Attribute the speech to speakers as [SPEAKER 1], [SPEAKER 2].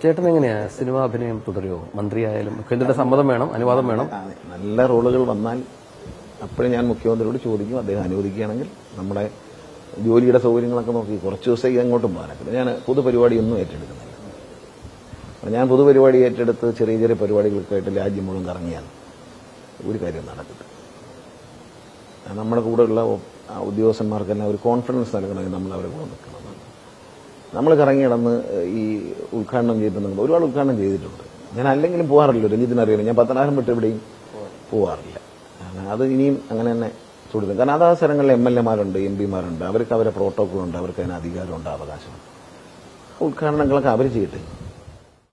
[SPEAKER 1] ചേട്ടൻ എങ്ങനെയാ സിനിമാ അഭിനയം തുടരുമോ മന്ത്രിയായാലും മുഖ്യമന്ത്രിയുടെ സമ്മതം വേണം അനുവാദം വേണം
[SPEAKER 2] അതെ, നല്ല റോളുകൾ വന്നാൽ അപ്പോഴും ഞാൻ മുഖ്യമന്ത്രിയോട് ചോദിക്കും അദ്ദേഹം അനുവദിക്കുകയാണെങ്കിൽ നമ്മുടെ ജോലിയുടെ സൗകര്യങ്ങളൊക്കെ നോക്കി കുറച്ച് ദിവസത്തേക്ക് അങ്ങോട്ടും പോകാനൊക്കെ ഞാൻ പൊതുപരിപാടിയൊന്നും ഏറ്റെടുക്കുന്നില്ല അപ്പോൾ ഞാൻ പൊതുപരിപാടി ഏറ്റെടുത്ത് ചെറിയ ചെറിയ പരിപാടികളൊക്കെ ആയിട്ട് രാജ്യം മുഴുവൻ കറങ്ങിയാൽ ഒരു കാര്യം നടക്കില്ല നമ്മുടെ കൂടെയുള്ള ആ ഉദ്യോഗസ്ഥന്മാർക്കെല്ലാം ഒരു കോൺഫിഡൻസ് നൽകണമെങ്കിൽ നമ്മൾ അവരെ കൂടെ നിൽക്കണം നമ്മൾ കറങ്ങി കിടന്ന് ഈ ഉദ്ഘാടനം ചെയ്തിട്ടുണ്ട് ഒരുപാട് ഉദ്ഘാടനം ചെയ്തിട്ടുണ്ട് ഞാൻ അല്ലെങ്കിലും പോകാറില്ല രഞ്ജിത്തിനറിയാം ഞാൻ പത്തനായിരം വിട്ട് എവിടെയും പോകാറില്ല കാരണം അത് ഇനിയും അങ്ങനെ തന്നെ തുടരും കാരണം അത് ആ സ്ഥലങ്ങളിൽ എം എൽ എമാരുണ്ട് എം പിമാരുണ്ട് അവർക്ക് അവരെ പ്രോട്ടോക്കോൾ ഉണ്ട് അവർക്ക് അതിന് അധികാരമുണ്ട് അവകാശമുണ്ട് ഉദ്ഘാടനങ്ങളൊക്കെ അവർ ചെയ്യട്ടെ